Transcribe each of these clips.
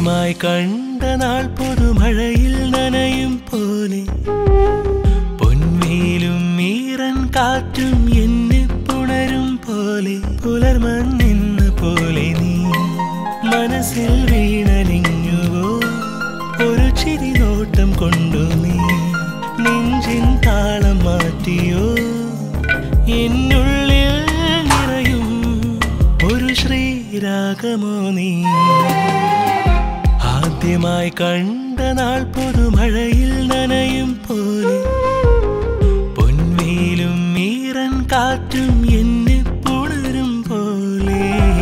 ആദ്യമായി കണ്ട നാൾ പുതുമഴയിൽ നനയും പോലെ പൊൻവേലും മീറൻ കാറ്റും എന്നെ പുണരും പോലെ പുലർമഞ്ഞെന്ന പോലെ നീ മനസ്സിൽ വീണലിഞ്ഞുവോ ഒരു ചിരി നോട്ടം കൊണ്ടു നീ നെഞ്ചിൻ താളം മാറ്റിയോ എന്നുള്ളിൽ നിറയും ഒരു ശ്രീരാഗമോ നീ ആദ്യമായി കണ്ട നാൾ പുതുമഴയിൽ നനയും പോലെ പൊൻവേലും മീറൻ കാറ്റും എന്നെ പുണരും പോലെ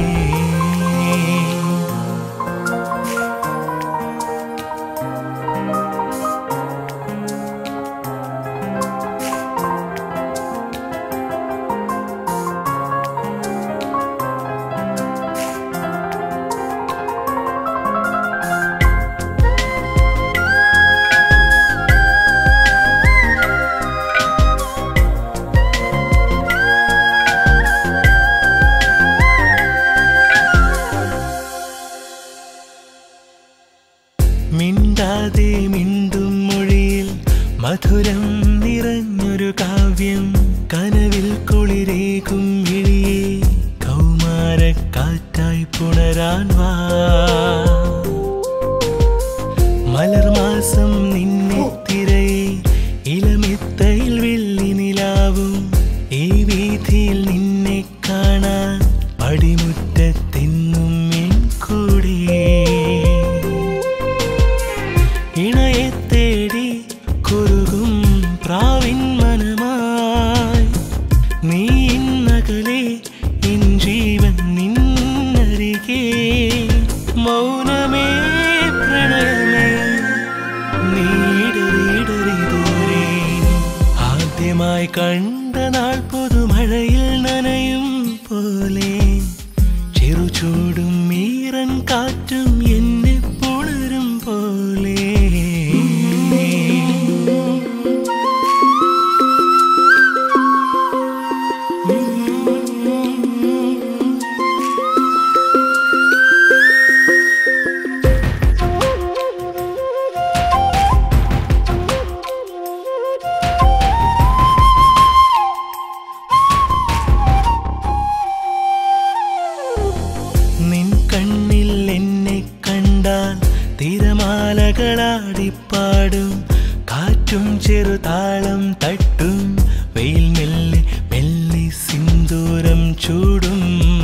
മിണ്ടാതെ മിണ്ടും മൊഴിയിൽ മധുരം നിറഞ്ഞൊരു കാവ്യം കനവിൽ കുളിരേകും വിഴിയെ കൗമാരക്കാറ്റായി പുണരാൻ വാ മലർമാസം നിന്നെ തിരയെ ഇളമെത്തയിൽ വെള്ളി നിലാവും ഈ വീഥിയിൽ നിന്നെ കാണാൻ പടിമുറ്റത്തെന്നും എൻ കൂടെ ഇണയെ തേടി കുറുകും പ്രാവിൻ മനമായി നീ ഇന്നകലെ എൻ ജീവൻ നിന്നരികെ മൗനമേ പ്രണയമേ നീടറിടറി ദൂരെ ആദ്യമായി കണ്ട നാൾ പുതുമഴയിൽ നനയും പോലെ ചെറുചൂടും മീറൻ കാറ്റും എന്നെ പുണരും പോലെ നിൻ കണ്ണിൽ എന്നെ കണ്ടാൽ തിരമാലകളാടിപ്പാടും കാറ്റും ചെറുതാളം തട്ടും വെയിൽ മെല്ലെ മെല്ലെ സിന്ദൂരം ചൂടും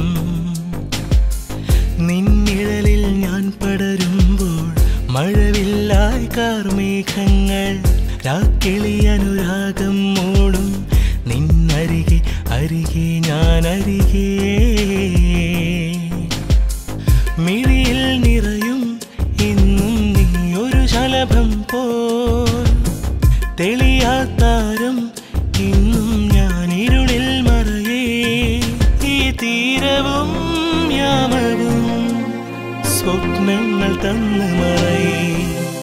നിന്നിഴലിൽ ഞാൻ പടരുമ്പോൾ മഴവില്ലായി കാർമേഘങ്ങൾ രാക്കിളി അനുരാഗം മൂടും നിന്നരികെ അരികെ ഞാൻ അരികെ മിഴിയിൽ നിറയും ഇന്നും നീ ഒരു ശലഭം പോൽ തെളിയാത്താരം ഇന്നും ഞാൻ ഇരുളിൽ മറയേ ഈ തീരവും യാമവും സ്വപ്നങ്ങൾ തന്നു മറയേ